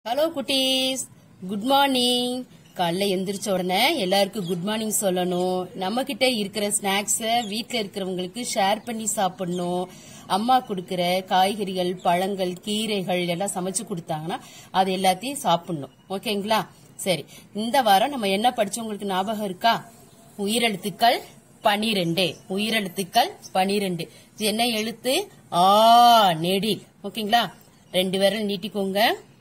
hello குட்டீஸ் good morning காலைல எந்திரிச்ச உடனே எல்லாருக்கும் குட் மார்னிங் சொல்லணும் நம்ம கிட்ட இருக்கிற ஸ்நாக்ஸ வீட்ல இருக்கிறவங்களுக்கு ஷேர் பண்ணி சாப்பிடணும் அம்மா கொடுக்கிற காய்கறிகள் பழங்கள் கீரைகள் எல்லாம் சமைச்சு கொடுத்தாங்கன்னா அது எல்லாத்தையும் சாப்பிடணும் ஓகேங்களா சரி இந்த வாரம் நம்ம என்ன படிச்சோம் உங்களுக்கு ஞாபகம் இருக்கா உயிரெழுத்துக்கள் பனிரெண்டு உயிரெழுத்துக்கள் பனிரெண்டு இது என்ன எழுத்து ஆ நெடில் ஓகேங்களா ரெண்டு விரல் நீட்டிக்கோங்க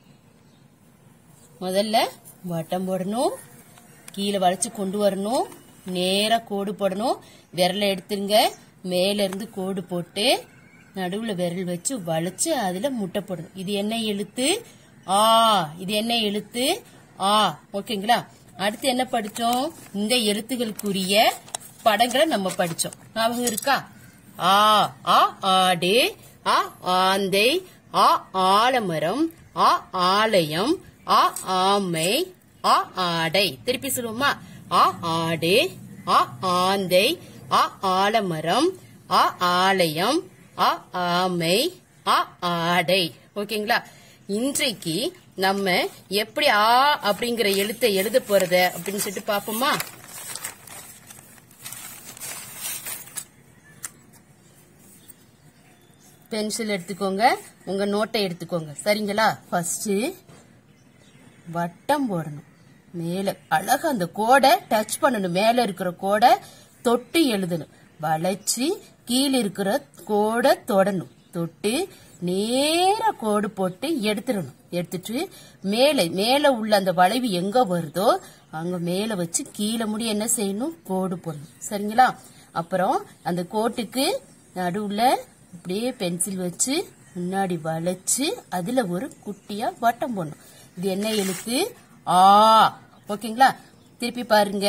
முதல்ல வட்டம் போடணும் கீழே வளைச்சு கொண்டு வரணும் நேரா கோடு போடணும் விரலை எடுத்துருங்க மேல இருந்து கோடு போட்டு நடுவுல விரல் வச்சு வளைச்சு அதுல முட்டை போடணும் இது என்ன எழுத்து ஆ இது என்ன எழுத்து ஆ ஓகேங்களா அடுத்து என்ன படிச்சோம் இந்த எழுத்துகளுக்குரிய படங்களை நம்ம படிச்சோம் ஞாபகம் இருக்கா ஆ ஆ ஆடு ஆ ஆந்தை ஆ ஆலமரம் ஆ ஆலயம் ஆ ஆமை ஆ ஆடை திருப்பி சொல்லுவோமா ஆ ஆடு ஆ ஆந்தை ஆ ஆலமரம் ஆ ஆலயம் ஆ ஆமை ஆ ஆடை ஓகேங்களா இன்றைக்கு நம்ம எப்படி ஆ அப்படிங்கிற எழுத்தை எழுத போறத அப்படின்னு சொல்லிட்டு பாப்போமா பென்சில் எடுத்துக்கோங்க உங்க நோட்டை எடுத்துக்கோங்க சரிங்களா ஃபர்ஸ்ட் வட்டம் போடணும் மேல அழகா அந்த கோடை டச் பண்ணணும் மேல இருக்கிற கோடை தொட்டு எழுதணும் வளைச்சு கீழே இருக்கிற கோடை தொடணும் தொட்டு நேர கோடு போட்டு எடுத்துடணும் எடுத்துட்டு மேலே மேல உள்ள அந்த வளைவு எங்க வருதோ அங்க மேல வச்சு கீழே முடி என்ன செய்யணும் கோடு போடணும் சரிங்களா அப்புறம் அந்த கோட்டுக்கு நடுவுல அப்படியே பென்சில் வச்சு முன்னாடி வளைச்சு அதுல ஒரு குட்டியா வட்டம் போடணும் இது என்ன எழுத்து ஆ ஓகேங்களா திருப்பி பாருங்க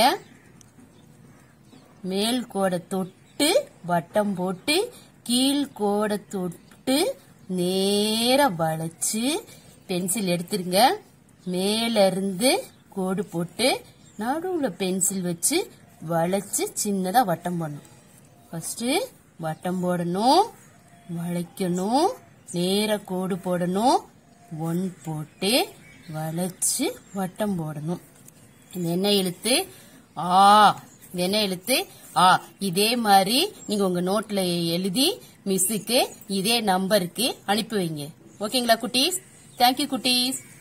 மேல் கோடை தொட்டு வட்டம் போட்டு கீழ் கோடை தொட்டு நேர வளைச்சு பென்சில் எடுத்துருங்க மேல இருந்து கோடு போட்டு நடுவுல பென்சில் வச்சு வளைச்சு சின்னதா வட்டம் போடணும் ஃபர்ஸ்ட் வட்டம் போடணும் வளைக்கணும் நேர கோடு போடணும் ஒன் போட்டு வளைச்சு வட்டம் போடணும் இது என்ன எழுத்து ஆ இது என்ன எழுத்து ஆ இதே மாதிரி நீங்க உங்க நோட்ல எழுதி மிஸ்ஸுக்கு இதே நம்பருக்கு அனுப்பி வைங்க ஓகேங்களா குட்டீஸ் தேங்க்யூ குட்டீஸ்